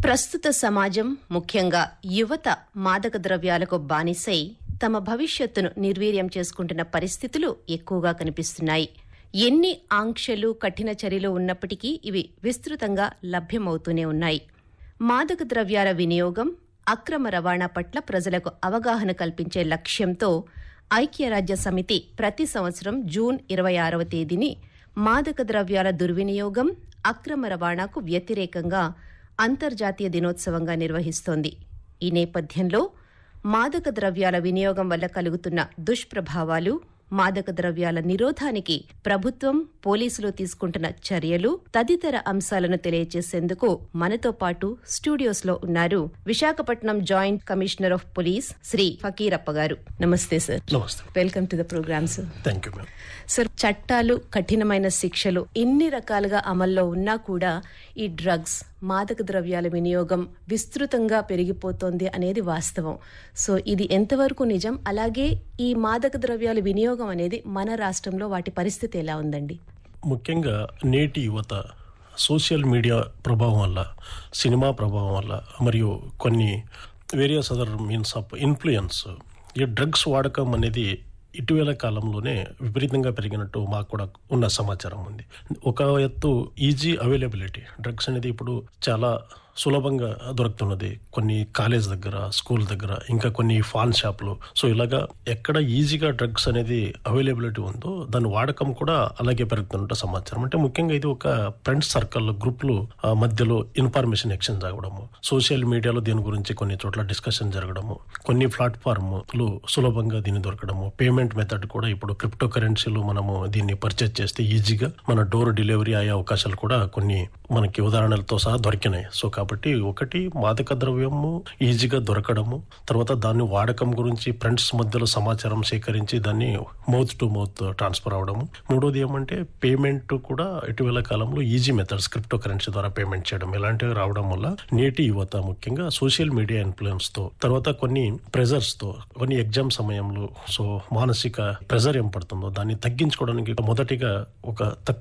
ప్రస్తుత సమాజం ముఖ్యంగా యువత మాదక ద్రవ్యాలకు బానిసై తమ భవిష్యత్తును నిర్వీర్యం చేసుకుంటున్న పరిస్థితులు ఎక్కువగా కనిపిస్తున్నాయి ఎన్ని ఆంక్షలు కఠిన చర్యలు ఉన్నప్పటికీ ఇవి విస్తృతంగా లభ్యమవుతూనే ఉన్నాయి మాదక ద్రవ్యాల వినియోగం అక్రమ రవాణా పట్ల ప్రజలకు అవగాహన కల్పించే లక్ష్యంతో ఐక్యరాజ్య సమితి ప్రతి సంవత్సరం జూన్ ఇరవై ఆరవ తేదీని మాదక ద్రవ్యాల దుర్వినియోగం అక్రమ రవాణాకు వ్యతిరేకంగా అంతర్జాతీయ దినోత్సవంగా నిర్వహిస్తోంది ఈ నేపథ్యంలో మాదక ద్రవ్యాల వినియోగం వల్ల కలుగుతున్న దుష్ప్రభావాలు మాదక ద్రవ్యాల నిరోధానికి ప్రభుత్వం పోలీసులు తీసుకుంటున్న చర్యలు తదితర అంశాలను తెలియజేసేందుకు మనతో పాటు స్టూడియోస్ లో ఉన్నారు Visakhapatnam joint commissioner of police Shri Fakeerappa garu నమస్తే సార్ నమస్తే welcome to the programme sir thank you ma'am sir చట్టాలు కఠినమైన శిక్షలు ఎన్ని రకాలుగా అమల్లో ఉన్నా కూడా ఈ డ్రగ్స్ మాదక ద్రవ్యాల వినియోగం విస్తృతంగా పెరిగిపోతోంది అనేది వాస్తవం సో ఇది ఎంతవరకు నిజం అలాగే ఈ మాదక ద్రవ్యాల వినియోగం అనేది మన రాష్ట్రంలో వాటి పరిస్థితి ఎలా ఉందండి ముఖ్యంగా నేటి యువత సోషల్ మీడియా ప్రభావం వల్ల సినిమా ప్రభావం వల్ల మరియు కొన్ని various other means of influence ఈ డ్రగ్స్ వాడకం అనేది ఇటీవల కాలంలోనే విపరీతంగా పెరిగినట్టు మాకు కూడా ఉన్న సమాచారం ఉంది ఒక ఎత్తు ఈజీ అవైలబిలిటీ డ్రగ్స్ అనేది ఇప్పుడు చాలా సులభంగా దొరుకుతున్నది కొన్ని కాలేజ్ దగ్గర స్కూల్ దగ్గర ఇంకా కొన్ని ఫాన్ షాపులు సో ఇలాగా ఎక్కడ ఈజీగా డ్రగ్స్ అనేది అవైలబిలిటీ ఉందో దాని వాడకం కూడా అలాగే పెరుగుతున్నట్టు సమాచారం అంటే ముఖ్యంగా ఇది ఒక ఫ్రెండ్స్ సర్కిల్ గ్రూప్లు ఆ, మధ్యలో ఇన్ఫర్మేషన్ ఎక్స్చేంజ్ అవ్వడము సోషల్ మీడియాలో దీని గురించి కొన్ని చోట్ల డిస్కషన్ జరగడము కొన్ని ప్లాట్ఫామ్లు సులభంగా దీన్ని దొరకడము పేమెంట్ మెథడ్ కూడా ఇప్పుడు క్రిప్టో కరెన్సీలు మనము దీన్ని పర్చేజ్ చేస్తే ఈజీగా మన డోర్ డెలివరీ అయ్యే అవకాశాలు కూడా కొన్ని మనకి ఉదాహరణలతో సహా దొరికినాయి సో కాబట్టి ఒకటి మాదక ద్రవ్యము ఈజీగా దొరకడము తర్వాత దాన్ని వాడకం గురించి ఫ్రెండ్స్ మధ్యలో సమాచారం సేకరించి దాన్ని మౌత్ టు మౌత్ ట్రాన్స్ఫర్ అవడము మూడోది ఏమంటే పేమెంట్ కూడా ఇటీవల కాలంలో ఈజీ మెథడ్స్ క్రిప్టో కరెన్సీ ద్వారా పేమెంట్ చేయడం ఇలాంటివి రావడం వల్ల నేటి యువత ముఖ్యంగా సోషల్ మీడియా ఇన్ఫ్లుయెన్స్ తో తర్వాత కొన్ని ప్రెజర్స్ తో కొన్ని ఎగ్జామ్ సమయంలో సో మానసిక ప్రెజర్ ఏం పడుతుందో దాన్ని తగ్గించుకోవడానికి మొదటిగా ఒక తక్కువ